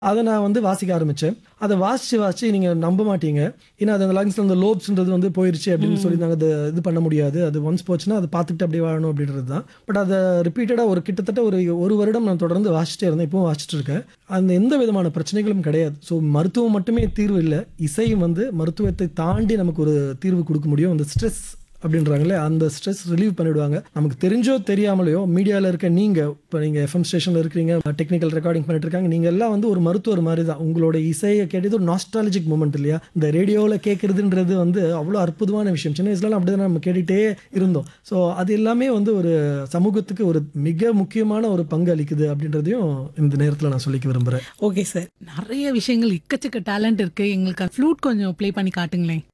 அதை நான் வந்து வாசிக்க ஆரம்பிச்சேன் அதை வாசிச்சு வாசிச்சு நீங்க நம்ப மாட்டீங்க ஏன்னா அது அந்த லங்ஸ்ல அந்த லோப்ஸ்ன்றது வந்து போயிருச்சு அப்படின்னு சொல்லி நாங்கள் அது இது பண்ண முடியாது அது ஒன்ஸ் போச்சுன்னா அதை பார்த்துட்டு அப்படியே வாழணும் அப்படின்றது தான் பட் அதை ரிப்பீட்டடாக ஒரு கிட்டத்தட்ட ஒரு ஒரு வருடம் நான் தொடர்ந்து வாசிச்சிட்டே இருந்தேன் இப்பவும் வாசிச்சுட்டு இருக்கேன் அந்த எந்த விதமான பிரச்சனைகளும் கிடையாது ஸோ மருத்துவம் மட்டுமே தீர்வு இல்லை இசையும் வந்து மருத்துவத்தை தாண்டி நமக்கு ஒரு தீர்வு கொடுக்க முடியும் அந்த ஸ்ட்ரெஸ் அப்படின்றாங்களே அந்த ஸ்ட்ரெஸ் ரிலீவ் பண்ணிடுவாங்க நமக்கு தெரிஞ்சோ தெரியாமலையோ மீடியாவில் இருக்க நீங்கள் இப்போ நீங்கள் எஃப்எம் ஸ்டேஷனில் இருக்கிறீங்க டெக்னிக்கல் ரெக்கார்டிங் பண்ணிட்டு இருக்காங்க நீங்கள் எல்லாம் வந்து ஒரு மருத்துவர் மாதிரி தான் உங்களோட இசையை கேட்டது ஒரு நாஸ்டாலஜிக் மூமெண்ட் இல்லையா இந்த ரேடியோவில் கேட்குறதுன்றது வந்து அவ்வளோ அற்புதமான விஷயம் சின்ன வயசுலலாம் அப்படி தான் நம்ம கேட்டுகிட்டே இருந்தோம் ஸோ அது எல்லாமே வந்து ஒரு சமூகத்துக்கு ஒரு மிக முக்கியமான ஒரு பங்கு அளிக்குது அப்படின்றதையும் இந்த நேரத்தில் நான் சொல்லிக்க விரும்புகிறேன் ஓகே சார் நிறைய விஷயங்கள் இக்கச்சக்க டேலண்ட் இருக்கு எங்களுக்கு ஃப்ளூட் கொஞ்சம் ப்ளே பண்ணி காட்டுங்களேன்